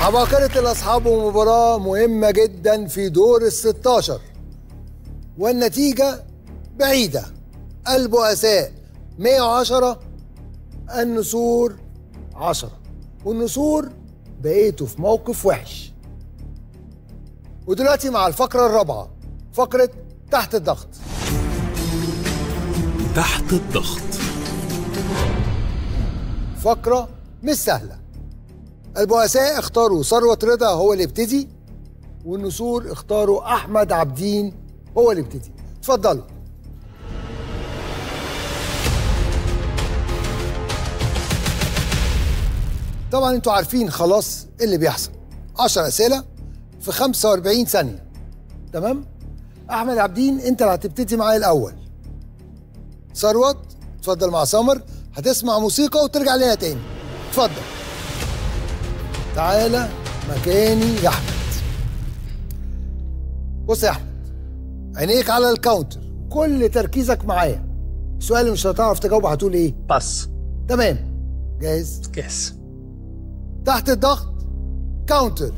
عباقرة الأصحاب ومباراة مهمة جدا في دور ال 16 والنتيجة بعيدة البؤساء 110 النسور 10 والنسور بقيتوا في موقف وحش ودلوقتي مع الفقرة الرابعة فقرة تحت الضغط تحت الضغط فقرة مش سهلة البؤساء اختاروا ثروت رضا هو اللي يبتدي والنسور اختاروا أحمد عبدين هو اللي يبتدي اتفضلوا طبعا انتوا عارفين خلاص إيه اللي بيحصل 10 أسئلة في 45 ثانية تمام أحمد عبدين أنت اللي هتبتدي معايا الأول ثروت اتفضل مع سمر هتسمع موسيقى وترجع لنا تاني اتفضل تعالى مكاني يا احمد بص يا احمد عينيك على الكاونتر كل تركيزك معايا السؤال اللي مش هتعرف تجاوبه هتقول ايه باس تمام جاهز جاهز تحت الضغط كاونتر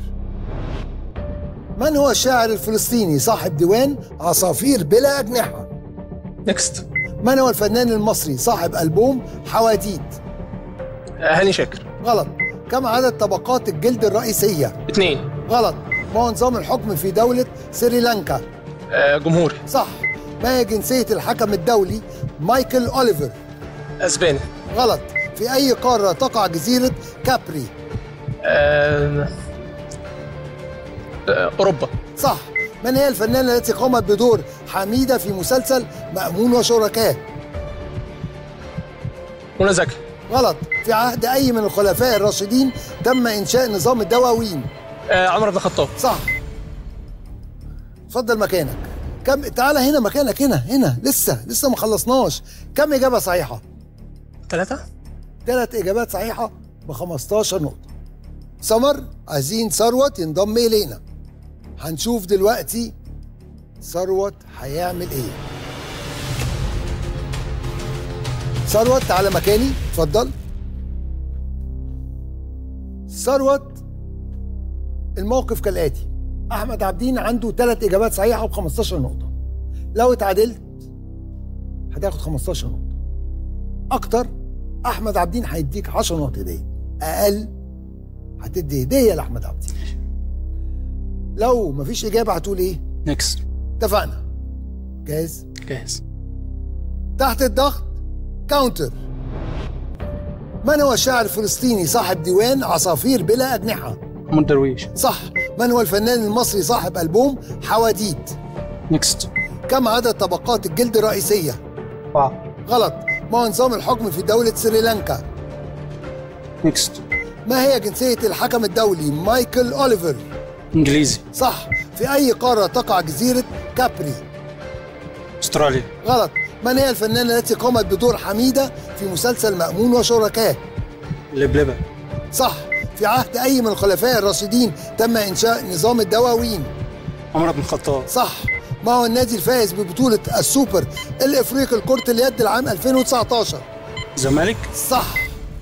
من هو الشاعر الفلسطيني صاحب ديوان عصافير بلا أجنحة نكست من هو الفنان المصري صاحب ألبوم حواديت هاني شاكر غلط كم عدد طبقات الجلد الرئيسية اثنين غلط ما هو نظام الحكم في دولة سريلانكا آه جمهوري صح ما هي جنسية الحكم الدولي مايكل أوليفر اسباني غلط في أي قارة تقع جزيرة كابري آه آه اوروبا صح من هي الفنانة التي قامت بدور حميدة في مسلسل مأمون وشركاه منى زكي غلط في عهد أي من الخلفاء الراشدين تم إنشاء نظام الدواوين آه عمر بن الخطاب صح اتفضل مكانك كم تعالى هنا مكانك هنا هنا لسه لسه ما خلصناش كم إجابة صحيحة ثلاثة ثلاث إجابات صحيحة ب 15 نقطة سمر عايزين ثروت ينضم إلينا هنشوف دلوقتي ثروت هيعمل إيه ثروت تعالى مكاني اتفضل ثروت الموقف كالآتي أحمد عبدين عنده ثلاث إجابات صحيحة ب 15 نقطة لو اتعادلت هتاخد 15 نقطة أكتر أحمد عبدين هيديك 10 نقط هدية أقل هتدي هدية لأحمد عبدين لو مفيش إجابة هتقول إيه؟ نكست اتفقنا جاهز؟ جاهز تحت الضغط كاونتر من هو الشاعر الفلسطيني صاحب ديوان عصافير بلا أجنحة؟ محمود درويش صح من هو الفنان المصري صاحب ألبوم حواديت؟ نكست كم عدد طبقات الجلد الرئيسية؟ أربعة غلط ما هو نظام الحكم في دولة سريلانكا؟ نكست ما هي جنسية الحكم الدولي مايكل أوليفر؟ انجليزي صح في أي قارة تقع جزيرة كابري؟ استراليا غلط من هي الفنانة التي قامت بدور حميدة في مسلسل مأمون وشركاه؟ لبلبة صح في عهد أي من الخلفاء الراشدين تم إنشاء نظام الدواوين عمر بن الخطاب صح ما هو النادي الفائز ببطولة السوبر الإفريقي لكرة اليد العام 2019 زمالك صح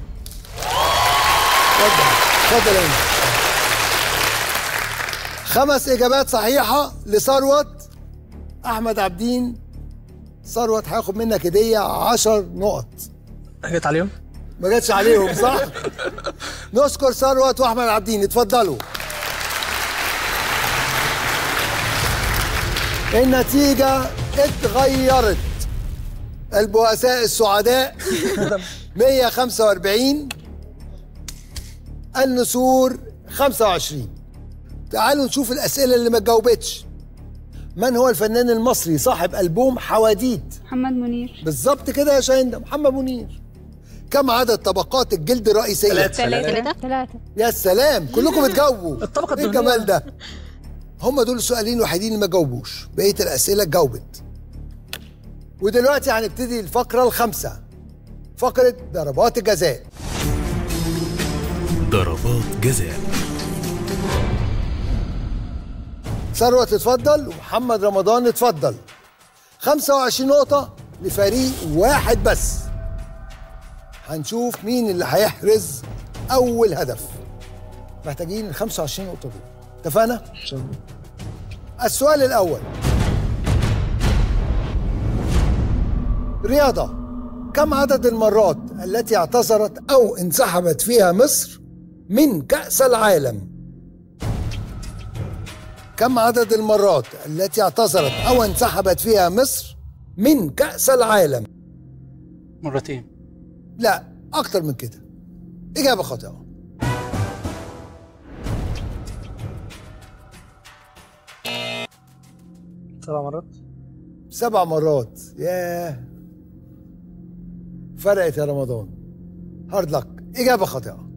اتفضل اتفضل يا أمي. خمس إجابات صحيحة لثروت أحمد عبدين ثروت هياخد منك هدية 10 نقط جت عليهم ما جاتش عليهم صح؟ نشكر ثروت واحمد عبدين اتفضلوا النتيجة اتغيرت البؤساء السعداء 145 النسور 25 تعالوا نشوف الأسئلة اللي ما جاوبتش من هو الفنان المصري صاحب ألبوم حواديت محمد منير بالظبط كده يا شاهين محمد منير كم عدد طبقات الجلد الرئيسية؟ ثلاثة. ثلاثة ثلاثة يا سلام كلكم بتجاوبوا الطبقة ايه الدهنية. الجمال ده هم دول السؤالين الوحيدين اللي ما جاوبوش بقية الأسئلة جاوبت ودلوقتي هنبتدي الفقرة الخامسة فقرة ضربات الجزاء ضربات جزاء ثروت اتفضل ومحمد رمضان اتفضل 25 نقطة لفريق واحد بس هنشوف مين اللي هيحرز أول هدف محتاجين ال 25 نقطة دول اتفقنا؟ ان شاء الله السؤال الأول رياضة كم عدد المرات التي اعتذرت أو انسحبت فيها مصر من كأس العالم؟ كم عدد المرات التي اعتذرت أو انسحبت فيها مصر من كأس العالم؟ مرتين لا أكتر من كده إجابة خاطئة سبع مرات سبع مرات ياه فرقت يا رمضان هارد لك إجابة خاطئة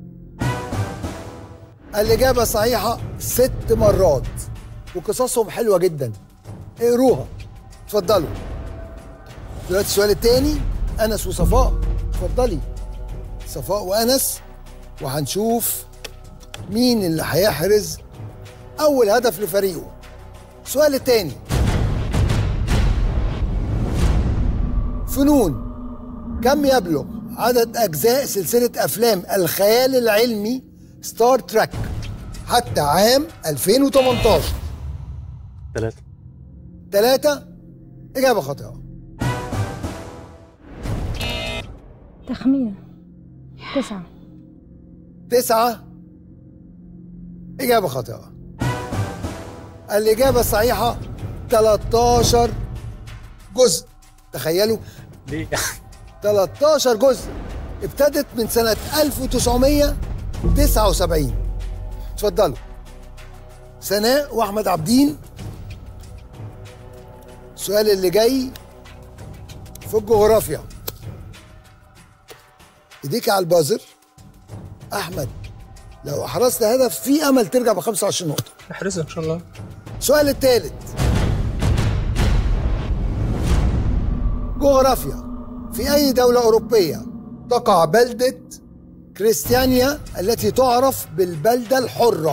الإجابة الصحيحة ست مرات وقصصهم حلوة جدا اقروها اتفضلوا دلوقتي السؤال التاني أنس وصفاء اتفضلي صفاء وأنس وهنشوف مين اللي هيحرز أول هدف لفريقه السؤال التاني فنون كم يبلغ عدد أجزاء سلسلة أفلام الخيال العلمي ستار تراك حتى عام 2018 ثلاثة ثلاثة إجابة خاطئة تخمين تسعة تسعة إجابة خاطئة الإجابة الصحيحة 13 جزء تخيلوا ليه 13 جزء ابتدت من سنة 1979 اتفضلوا سناء وأحمد عابدين السؤال اللي جاي في الجغرافيا ايديك على البازر احمد لو احرزت هدف في امل ترجع ب 25 نقطه احرزها ان شاء الله السؤال الثالث جغرافيا في أي دولة أوروبية تقع بلدة كريستيانيا التي تعرف بالبلدة الحرة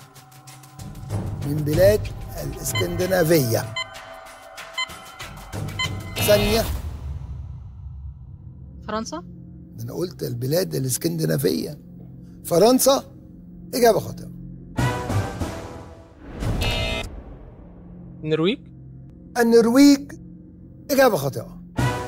من بلاد الإسكندنافية ثانية فرنسا ده أنا قلت البلاد الإسكندنافية فرنسا إجابة خاطئة النرويج النرويج إجابة خاطئة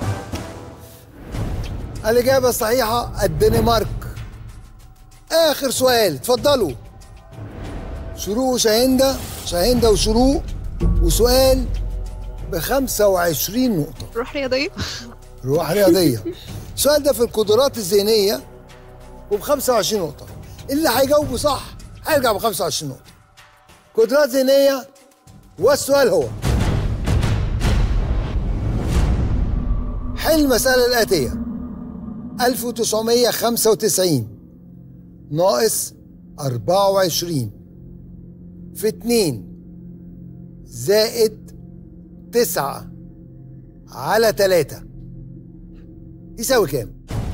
الإجابة الصحيحة الدنمارك آخر سؤال اتفضلوا شروق وشاهندة شاهندة وشروق وسؤال ب 25 نقطة روح رياضية روح رياضية السؤال ده في القدرات الذهنية وب 25 نقطة اللي هيجاوبه صح هيرجع ب 25 نقطة قدرات ذهنية والسؤال هو حل المسألة الآتية 1995 ناقص 24 في 2 زائد 9 على 3 يساوي كام؟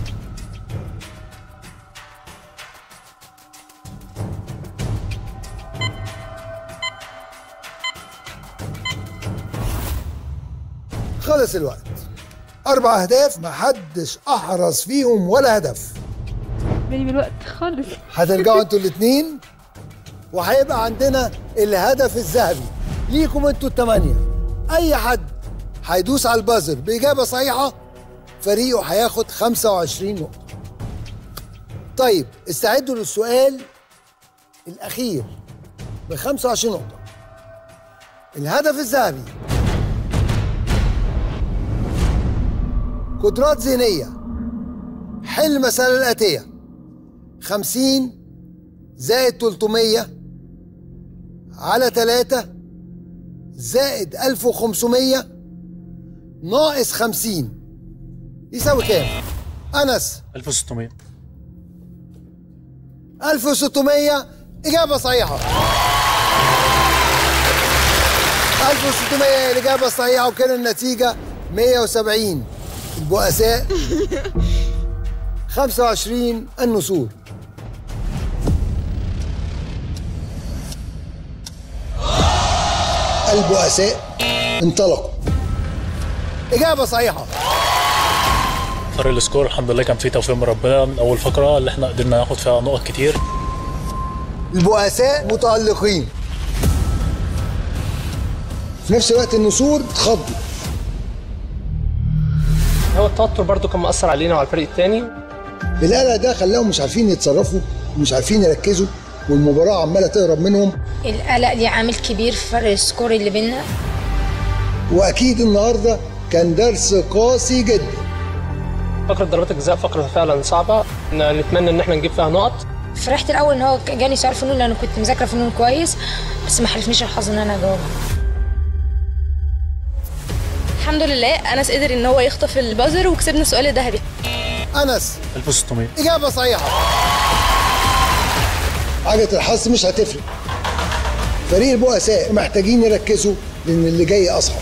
خلص الوقت أربع أهداف ما حدش أحرز فيهم ولا هدف بالي بالوقت خالص هترجعوا انتوا الاثنين وهيبقى عندنا الهدف الذهبي ليكم انتوا الثمانية أي حد هيدوس على البازر بإجابة صحيحة فريقه هياخد 25 نقطة طيب استعدوا للسؤال الأخير ب 25 نقطة الهدف الذهبي قدرات ذهنية حل المسألة الآتية 50 زائد 300 على 3 زائد 1500 ناقص 50 يساوي كام؟ أنس 1600 1600 إجابة صحيحة 1600 هي الإجابة الصحيحة وكان النتيجة 170 البؤساء 25 النسور البؤساء انطلقوا إجابة صحيحة فرق السكور الحمد لله كان في توفيق من ربنا من اول فقره اللي احنا قدرنا ناخد فيها نقط كتير البؤساء متألقين في نفس الوقت النسور اتخضوا هو التوتر برضو كان مأثر علينا وعلى الفريق التاني القلق ده خلاهم مش عارفين يتصرفوا ومش عارفين يركزوا والمباراة عمالة تهرب منهم القلق ليه عامل كبير في فرق السكور اللي بينا وأكيد النهاردة كان درس قاسي جدا فقرة ضربات الجزاء فقرة فعلا صعبة ن- نتمنى ان احنا نجيب فيها نقط فرحت الاول ان هو جاني سؤال فنون لان كنت مذاكره فنون كويس بس ما حلفنيش الحظ ان انا اجاوبها الحمد لله انس قدر ان هو يخطف البازر وكسبنا السؤال الذهبي أنس 1600 إجابة صحيحة عجلة الحظ مش هتفرق فريق البؤساء محتاجين يركزوا لأن اللي جاي أصعب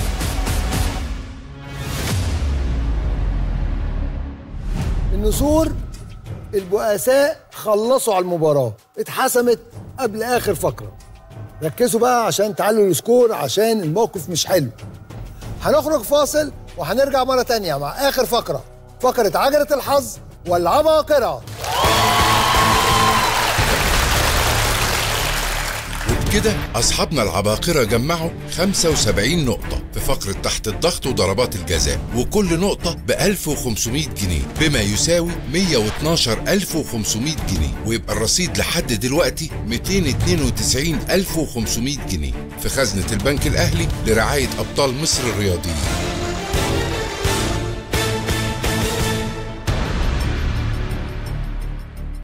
النسور البؤساء خلصوا على المباراة اتحسمت قبل آخر فقرة ركزوا بقى عشان تعلوا السكور عشان الموقف مش حلو هنخرج فاصل وهنرجع مرة تانية مع آخر فقرة فقرة عجلة الحظ والعباقرة وبكده أصحابنا العباقرة جمعوا 75 نقطة في فقرة تحت الضغط وضربات الجزاء وكل نقطة ب 1500 جنيه بما يساوي 112500 جنيه ويبقى الرصيد لحد دلوقتي 292500 جنيه في خزنة البنك الأهلي لرعاية أبطال مصر الرياضيين